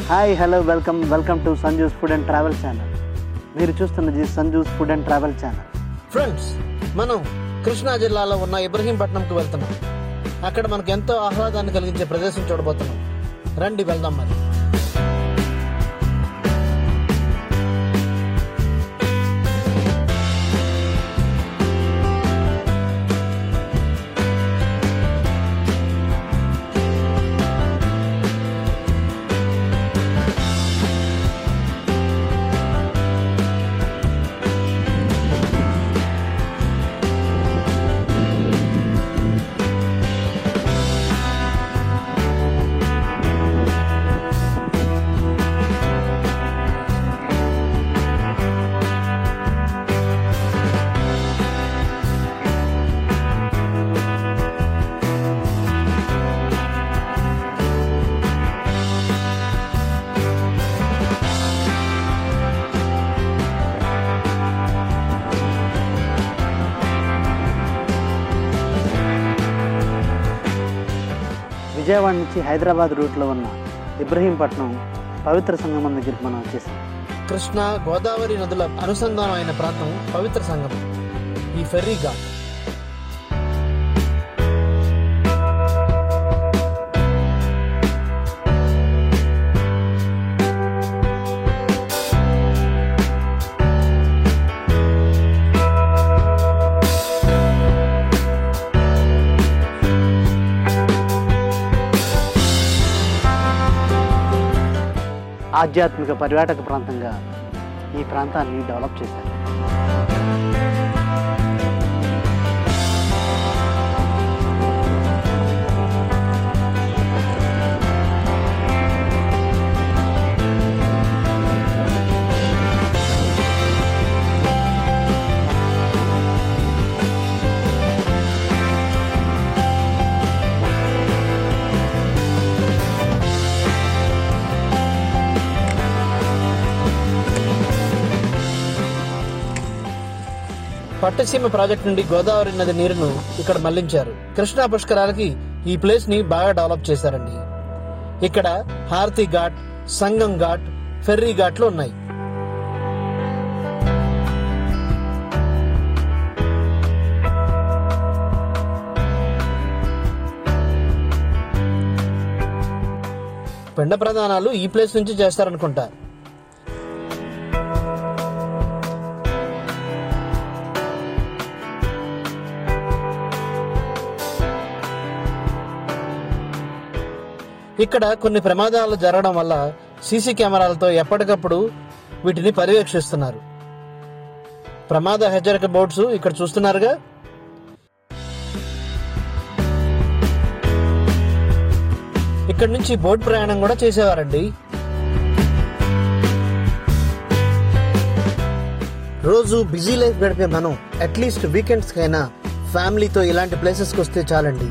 hi hello welcome welcome to Sanju's food and travel channel మీరు చూస్తున్నది Sanju's food and travel channel friends మనం కృష్ణా జిల్లాలో ఉన్న ఇబ్రహీంపట్నంకి వెళ్తున్నాం అక్కడ మనకు ఎంతో ఆహ్లాదాన్ని కలిగించే ప్రదేశం చూడబోతున్నాం రండి వెళ్దాం మరి విజయవాడ నుంచి హైదరాబాద్ రూట్లో ఉన్న ఇబ్రహీంపట్నం పవిత్ర సంగమం దగ్గరికి మనం వచ్చేసాం కృష్ణా గోదావరి నదుల అనుసంధానం అయిన ప్రాంతం పవిత్ర సంగమం ఈ ఫెర్రీ ఘాట్ ఆధ్యాత్మిక పర్యాటక ప్రాంతంగా ఈ ప్రాంతాన్ని డెవలప్ చేశారు పట్టసీమ ప్రాజెక్ట్ నుండి గోదావరి నది నీరును ఇక్కడ మళ్లించారు కృష్ణా పుష్కరాలకి ఈ ప్లేస్ ని బాగా డెవలప్ చేశారండి ఇక్కడ హారతి ఘాట్ సంగం ఘాట్ ఫెర్రీ ఘాట్లు ఉన్నాయి పిండ ప్రదానాలు ఈ ప్లేస్ నుంచి చేస్తారనుకుంటా ఇక్కడ కొన్ని ప్రమాదాలు జరగడం వల్ల సీసీ కెమెరాలతో ఎప్పటికప్పుడు వీటిని పర్యవేక్షిస్తున్నారు ప్రమాద హెచ్చరిక బోర్డ్స్ ఇక్కడ చూస్తున్నారుగా ఇక్కడ నుంచి బోట్ ప్రయాణం కూడా చేసేవారండి రోజు బిజీ లైఫ్ గడిపే మనం అట్లీస్ట్ వీకెండ్స్ కైనా ఫ్యామిలీతో ఇలాంటి ప్లేసెస్కి వస్తే చాలండి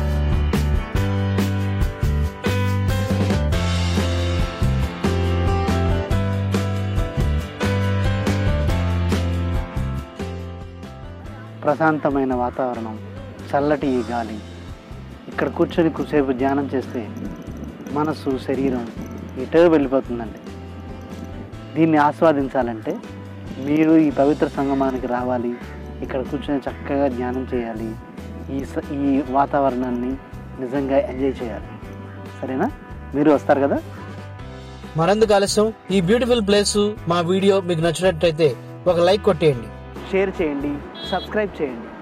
ప్రశాంతమైన వాతావరణం చల్లటి ఈ గాలి ఇక్కడ కూర్చొని కూసేపు ధ్యానం చేస్తే మనసు శరీరం ఎటో వెళ్ళిపోతుందండి దీన్ని ఆస్వాదించాలంటే మీరు ఈ పవిత్ర సంగమానికి రావాలి ఇక్కడ కూర్చొని చక్కగా ధ్యానం చేయాలి ఈ స- ఈ వాతావరణాన్ని నిజంగా ఎంజాయ్ చేయాలి సరేనా మీరు వస్తారు కదా మరెందుకు ఆలస్యం ఈ బ్యూటిఫుల్ ప్లేస్ మా వీడియో మీకు నచ్చినట్టయితే ఒక లైక్ కొట్టేయండి షేర్ చేయండి సబ్స్క్రైబ్ చేయండి